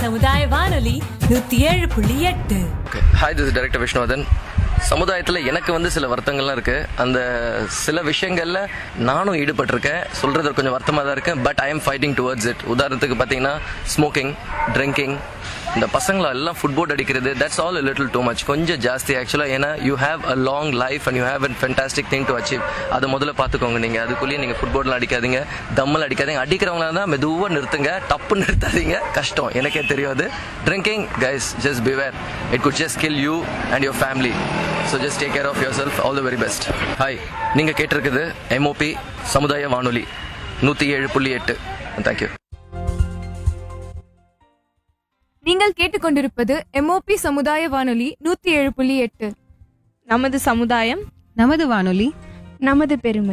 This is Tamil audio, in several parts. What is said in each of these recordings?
சமுதாய வானொலி நூத்தி ஏழு புள்ளி எட்டு ஹாய் திஸ் டைரக்டர் விஷ்ணுவர்தன் சமுதாயத்தில் எனக்கு வந்து சில வருத்தங்கள்லாம் இருக்கு அந்த சில விஷயங்கள்ல நானும் ஈடுபட்டிருக்கேன் சொல்றது கொஞ்சம் வருத்தமாக தான் இருக்கேன் but I am fighting towards it உதாரணத்துக்கு பார்த்தீங்கன்னா ஸ்மோக்கிங் ட்ரிங்கிங் இந்த பசங்களை எல்லாம் ஃபுட்போர்ட் அடிக்கிறது that's all little too much கொஞ்சம் ஜாஸ்தி ஆக்சுவலாக ஏன்னா you have a long life and you have a fantastic thing to achieve அதை முதல்ல பார்த்துக்கோங்க நீங்கள் அதுக்குள்ளேயே நீங்கள் ஃபுட்போர்ட்லாம் அடிக்காதீங்க தம்மல் அடிக்காதீங்க அடிக்கிறவங்களா தான் மெதுவாக நிறுத்துங்க டப்பு நிறுத்தாதீங்க கஷ்டம் எனக்கே தெரியாது drinking guys just beware it good just kill you and your family so just take care of your self all the very best hi நீங்கள் கேட்டிருக்குது எம்ஓபி சமுதாய வானொலி நூற்றி ஏழு புள்ளி எட்டு தேங்க்யூ நீங்கள் கேட்டுக்கொண்டிருப்பது எம்ஓபி சமுதாய வானொலி நூத்தி ஏழு புள்ளி எட்டு நமது சமுதாயம் நமது வானொலி நமது பெருமை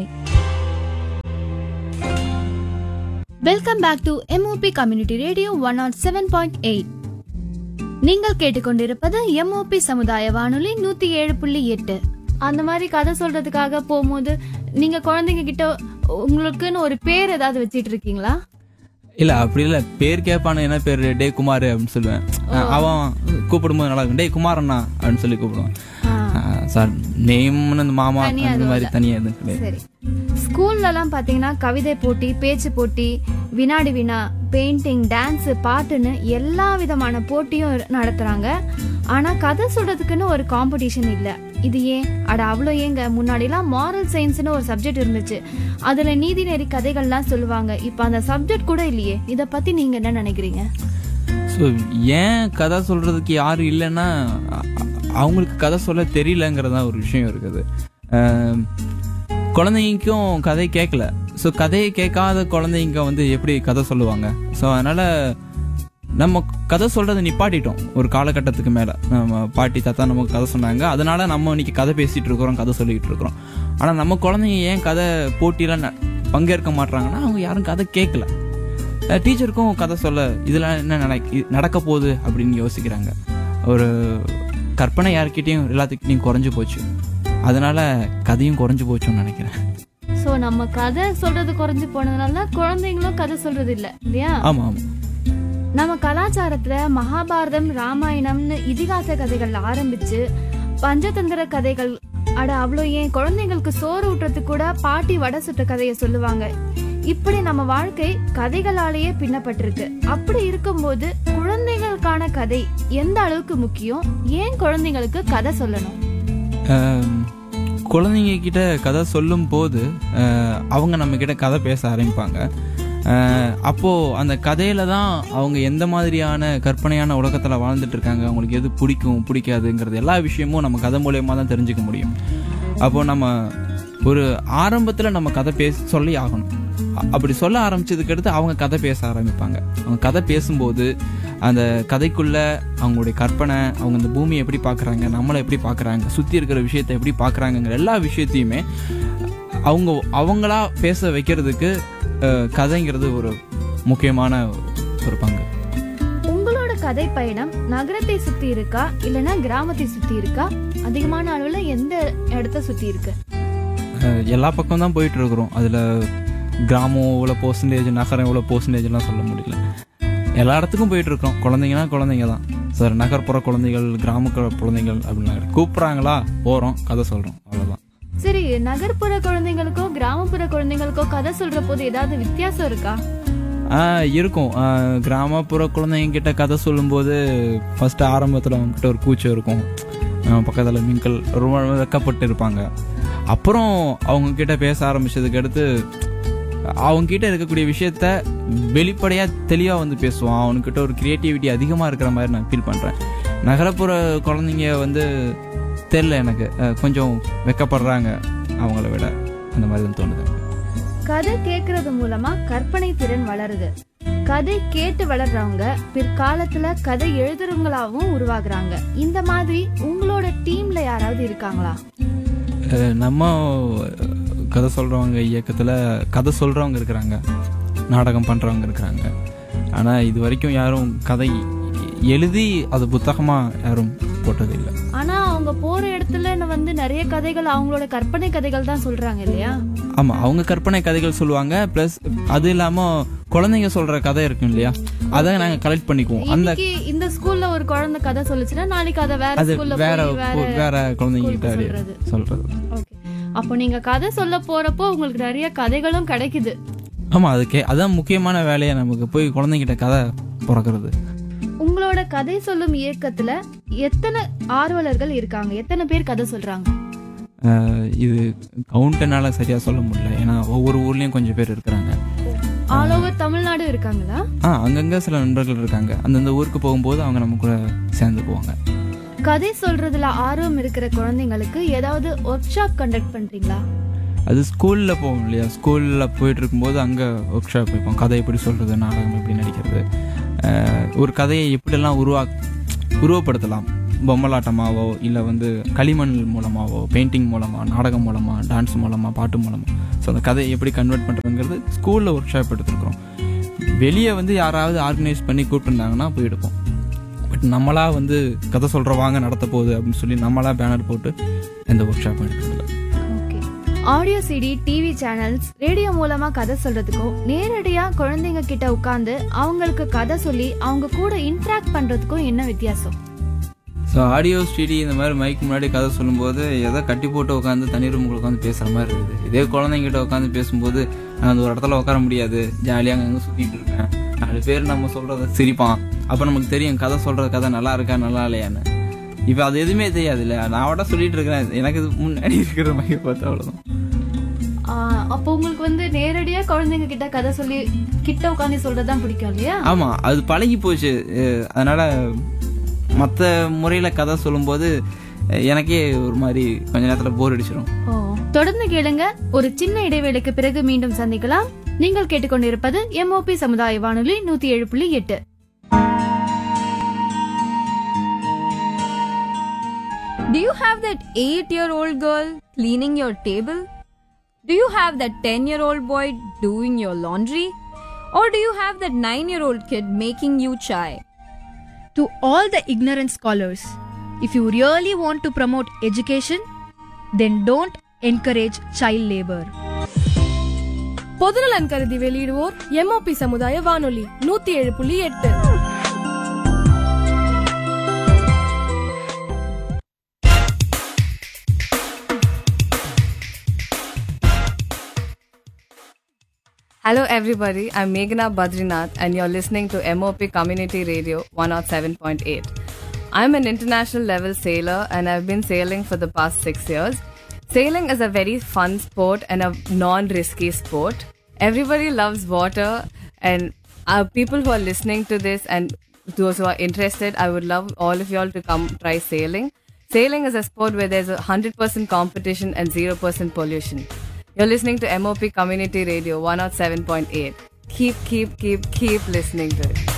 welcome back to MOP community radio one nought seven point eight நீங்கள் கேட்டுக்கொண்டிருப்பது எம்ஓபி சமுதாய வானொலி நூத்தி ஏழு புள்ளி எட்டு அந்த மாதிரி கதை சொல்றதுக்காக போகும்போது நீங்க குழந்தைங்க கிட்ட உங்களுக்குன்னு ஒரு பேர் ஏதாவது வச்சிட்டு இருக்கீங்களா இல்ல அப்படி இல்ல பேர் கேட்பானு என்ன பேர் டே குமார் அப்படின்னு சொல்லுவேன் அவன் கூப்பிடும்போது நல்லா இருக்கும் டே குமார் அண்ணா அப்படின்னு சொல்லி கூப்பிடுவான் சார் நேம்னு அந்த மாமா தனியா அந்த எதுவும் மாதிரி இல்ல. தனியா எதுவும் கிடையாது சரி ஸ்கூல்ல எல்லாம் பாத்தீங்கன்னா கவிதை போட்டி பேச்சு போட்டி வினாடி வினா பெயிண்டிங் டான்ஸ் பாட்டுன்னு எல்லா விதமான போட்டியும் இரு- நடத்துறாங்க ஆனா கதை சொல்றதுக்குன்னு ஒரு காம்படிஷன் இல்ல இது ஏன் அட அவ்வளோ ஏங்க முன்னாடிலாம் மாரல் சயின்ஸ்னு ஒரு சப்ஜெக்ட் இருந்துச்சு அதுல நீதிநெறி கதைகள்லாம் சொல்லுவாங்க இப்ப அந்த சப்ஜெக்ட் கூட இல்லையே இத பத்தி நீங்க என்ன நினைக்கிறீங்க ஸோ ஏன் கதை சொல்றதுக்கு யாரும் இல்லைன்னா அ- அவங்களுக்கு கதை சொல்ல தெரியலங்கிறதா ஒரு விஷயம் இருக்குது அஹ், குழந்தைங்களுக்கும் கதை கேட்கல ஸோ கதையை கேட்காத குழந்தைங்க வந்து எப்படி கதை சொல்லுவாங்க ஸோ அதனால நம்ம கதை சொல்றதை நிப்பாட்டிட்டோம் ஒரு காலகட்டத்துக்கு மேல நம்ம பாட்டி தாத்தா நமக்கு கதை சொன்னாங்க அதனால நம்ம இன்னைக்கு கதை பேசிட்டு இருக்கிறோம் கதை சொல்லிட்டு இருக்கிறோம் ஆனா நம்ம குழந்தைங்க ஏன் கதை போட்டியில ந- பங்கேற்க மாட்றாங்கன்னா அவங்க யாரும் கதை கேட்கல அஹ் டீச்சருக்கும் கதை சொல்ல இதெல்லாம் என்ன நடக்க நடக்க போகுது அப்படின்னு யோசிக்கிறாங்க ஒரு கற்பனை யார்கிட்டயும் எல்லாத்துக்கிட்டையும் குறைஞ்சு போச்சு அதனால கதையும் குறைஞ்சு போச்சுன்னு நினைக்கிறேன் சோ நம்ம கதை சொல்றது குறைஞ்சு போனதுனால தான் குழந்தைங்களும் கதை சொல்றது இல்ல இல்லையா ஆமா ஆமா நம்ம கலாச்சாரத்துல மகாபாரதம் ராமாயணம்னு இதிகாச கதைகள் ஆரம்பிச்சு பஞ்சதந்திர கதைகள் அட அவ்வளோ ஏன் குழந்தைங்களுக்கு சோறு ஊட்டுறதுக்கு கூட பாட்டி வடை சுட்ட கதையை சொல்லுவாங்க இப்படி நம்ம வாழ்க்கை கதைகளாலேயே பின்னப்பட்டிருக்கு அப்படி இருக்கும்போது குழந்தைகளுக்கான கதை எந்த அளவுக்கு முக்கியம் ஏன் குழந்தைங்களுக்கு கதை சொல்லணும் ஆம், குழந்தைங்க கிட்ட கதை சொல்லும் போது அஹ், அவங்க நம்ம கிட்ட கதை பேச ஆரம்பிப்பாங்க அஹ், அப்போ அந்த கதையில தான் அவங்க எந்த மாதிரியான கற்பனையான உலகத்துல வாழ்ந்துட்டு இருக்காங்க அவங்களுக்கு எது பிடிக்கும் பிடிக்காதுங்கிறது எல்லா விஷயமும் நம்ம கதை மூலியமா தான் தெரிஞ்சுக்க முடியும் அப்போ நம்ம ஒரு ஆரம்பத்துல நம்ம கதை பேச சொல்லி ஆகணும் அ- அப்படி சொல்ல ஆரம்பிச்சதுக்கு அடுத்து அவங்க கதை பேச ஆரம்பிப்பாங்க அவங்க கதை பேசும்போது அந்த கதைக்குள்ள அவங்களுடைய கற்பனை அவங்க இந்த பூமியை எப்படி பார்க்கறாங்க நம்மளை எப்படி பார்க்கறாங்க சுத்தி இருக்கிற விஷயத்தை எப்படி பார்க்கறாங்கங்கிற எல்லா விஷயத்தையுமே அவங்க அவங்களா பேச வைக்கிறதுக்கு அஹ், கதைங்கிறது ஒரு முக்கியமான ஒரு பங்கு உங்களோட கதை பயணம் நகரத்தை சுத்தி இருக்கா இல்லைன்னா கிராமத்தை சுத்தி இருக்கா அதிகமான அளவுல எந்த இடத்த சுத்தி இருக்கு அஹ், எல்லா பக்கம் தான் போயிட்டு இருக்கிறோம் அதில் கிராமம் இவ்வளோ பர்சன்டேஜ் நகரம் இவ்வளோ பர்சன்டேஜ்லாம் சொல்ல முடியல எல்லா இடத்துக்கும் போயிட்டு இருக்கோம் குழந்தைங்கன்னா குழந்தைங்க தான் சார் நகர்ப்புற குழந்தைகள் கிராமப்புற குழந்தைகள் அப்படின்னா கூப்பிட்றாங்களா போகிறோம் கதை சொல்கிறோம் அவ்வளோதான் சரி நகர்ப்புற குழந்தைங்களுக்கோ கிராமப்புற குழந்தைங்களுக்கோ கதை சொல்ற போது ஏதாவது வித்தியாசம் இருக்கா ஆ இருக்கும் ஆ, கிராமப்புற குழந்தைங்க கிட்ட கதை சொல்லும்போது ஃபர்ஸ்ட் ஆரம்பத்தில் அவங்ககிட்ட ஒரு கூச்சம் இருக்கும் பக்கத்தில் மீன்கள் ரொம்ப வெக்கப்பட்டு இருப்பாங்க அப்புறம் அவங்க கிட்ட பேச ஆரம்பிச்சதுக்கு அடுத்து அவங்க கிட்ட இருக்கக்கூடிய விஷயத்த வெளிப்படையா தெளிவா வந்து பேசுவான் அவனுக்கிட்ட ஒரு கிரியேட்டிவிட்டி அதிகமா இருக்கிற மாதிரி நான் ஃபீல் பண்றேன் நகரப்புற குழந்தைங்க வந்து தெரில எனக்கு அஹ், கொஞ்சம் வெக்கப்படுறாங்க அவங்கள விட அந்த மாதிரி தான் தோணுது எனக்கு. கதை கேட்கறது மூலமா கற்பனை திறன் வளருது கதை கேட்டு வளர்றவங்க பிற்காலத்துல கதை எழுதுறவங்களாவும் உருவாகுறாங்க இந்த மாதிரி உங்களோட டீம்ல யாராவது இருக்காங்களா அஹ் நம்ம கதை சொல்கிறவங்க இயக்கத்தில் கதை சொல்கிறவங்க இருக்கிறாங்க நாடகம் பண்ணுறவங்க இருக்கிறாங்க ஆனால் இது வரைக்கும் யாரும் கதை எழுதி அது புத்தகமாக யாரும் போட்டதில்லை ஆனா அவங்க போற இடத்துல வந்து நிறைய கதைகள் அவங்களோட கற்பனை கதைகள் தான் சொல்றாங்க இல்லையா ஆமாம் அவங்க கற்பனை கதைகள் சொல்லுவாங்க ப்ளஸ் அது இல்லாமல் குழந்தைங்க சொல்ற கதை இருக்கும் இல்லையா அதை நாங்க கலெக்ட் பண்ணிக்குவோம் அந்த இன்னைக்கு இந்த ஸ்கூல்ல ஒரு குழந்தை கதை சொல்லுச்சுன்னா நாளைக்கு அதை வேற அது ஸ்கூல்ல வேற போய் வேற வேற குழந்தைங்க கிட்ட ஸ்கூலுக்கு சொல்றது. சொல்றது ஓகே அப்போ நீங்க கதை சொல்ல போறப்போ உங்களுக்கு நிறைய கதைகளும் கிடைக்குது ஆமா அதுக்கே அதான் முக்கியமான வேலையா நமக்கு போய் குழந்தைங்கிட்ட கதை பிறக்கிறது உங்களோட கதை சொல்லும் இயக்கத்துல எத்தனை ஆர்வலர்கள் இருக்காங்க எத்தனை பேர் கதை சொல்றாங்க அஹ் இது கவுண்டனால சரியா சொல்ல முடியல ஏன்னா ஒவ்வொரு ஊர்லயும் கொஞ்சம் பேர் இருக்கிறாங்க ஆல் ஓவர் தமிழ்நாடு இருக்காங்களா ஆ அங்கங்க சில நண்பர்கள் இருக்காங்க அந்தந்த ஊருக்கு போகும்போது அவங்க நம்ம கூட சேர்ந்து போவாங்க கதை சொல்றதுல ஆர்வம் இருக்கிற குழந்தைங்களுக்கு ஏதாவது ஒர்க் ஷாப் கண்டக்ட் பண்றீங்களா அது ஸ்கூல்ல போவோம் இல்லையா ஸ்கூல்ல போயிட்டு இருக்கும்போது அங்க ஒர்க் ஷாப் வைப்போம் கதை எப்படி சொல்றது நாடகம் எப்படி நடிக்கிறது அஹ் ஒரு கதையை எப்படியெல்லாம் உருவா உருவப்படுத்தலாம் பொம்மலாட்டமாவோ இல்லை வந்து களிமண் மூலமாவோ பெயிண்டிங் மூலமா நாடகம் மூலமா டான்ஸ் மூலமா பாட்டு மூலமா ஸோ அந்த கதையை எப்படி கன்வெர்ட் பண்ணுறதுங்கிறது ஸ்கூலில் ஒர்க் ஷாப் எடுத்துருக்குறோம் வெளியே வந்து யாராவது ஆர்கனைஸ் பண்ணி கூப்பிட்டுருந்தாங்கன்னா போய் எடுப்போம் பட் நம்மளா வந்து கதை சொல்கிறவாங்க நடத்த போகுது அப்படின்னு சொல்லி நம்மளா பேனர் போட்டு எந்த ஒர்க் ஷாப்பும் எடுக்கிறதில்ல okay audio CD TV channels radio மூலமா கதை சொல்றதுக்கும் நேரடியா குழந்தைங்க கிட்ட உட்கார்ந்து அவங்களுக்கு கதை சொல்லி அவங்க கூட இன்டராக்ட் பண்றதுக்கும் என்ன வித்தியாசம் ஸோ ஆடியோ ஸ்டீடி இந்த மாதிரி மைக் முன்னாடி கதை சொல்லும்போது எதை கட்டி போட்டு உட்காந்து தனி ரூமுக்குள்ள உட்காந்து பேசுகிற மாதிரி இருக்குது இதே குழந்தைங்கிட்ட உட்காந்து பேசும்போது நான் அந்த ஒரு இடத்துல உட்கார முடியாது ஜாலியாக அங்கே சுற்றிட்டு இருக்கேன் நாலு பேர் நம்ம சொல்கிறத சிரிப்பான் அப்போ நமக்கு தெரியும் கதை சொல்கிற கதை நல்லா இருக்கா நல்லா இல்லையான்னு இப்போ அது எதுவுமே தெரியாது இல்லை நான் விட சொல்லிட்டு இருக்கிறேன் எனக்கு இது முன்னாடி இருக்கிற மைக்கை பார்த்து அவ்வளோதான் ஆஹ் அப்போ உங்களுக்கு வந்து நேரடியா குழந்தைங்க கிட்ட கதை சொல்லி கிட்ட உட்காந்து சொல்றதுதான் பிடிக்கும் இல்லையா ஆமாம் அது பழகி போச்சு அஹ் அதனால மற்ற முறையில் கதை சொல்லும்போது அஹ் எனக்கே ஒரு மாதிரி கொஞ்ச நேரத்தில் போர் அடிச்சிடும் ஓ தொடர்ந்து கேளுங்க ஒரு சின்ன இடைவேளைக்கு பிறகு மீண்டும் சந்திக்கலாம் நீங்கள் கேட்டுக்கொண்டிருப்பது எம்ஓபி சமுதாய வானொலி நூத்தி ஏழு புள்ளி எட்டு Do you have that 8 year old girl cleaning your table? Do you have that 10 year old boy doing your laundry? Or do you have that 9 year old kid making you chai? To all the ignorant scholars, if you really want to promote education, then don't encourage child labor. பொதுநலன் கருதி வெளியிடுவோர் எம்ஓபி சமுதாய வானொலி நூத்தி ஏழு புள்ளி எட்டு Hello, everybody. I'm Meghna Badrinath, and you're listening to MOP Community Radio 107.8. I'm an international level sailor, and I've been sailing for the past six years. Sailing is a very fun sport and a non risky sport. Everybody loves water, and uh, people who are listening to this and those who are interested, I would love all of y'all to come try sailing. Sailing is a sport where there's a 100% competition and 0% pollution. You're listening to MOP Community Radio 107.8. Keep, keep, keep, keep listening to it.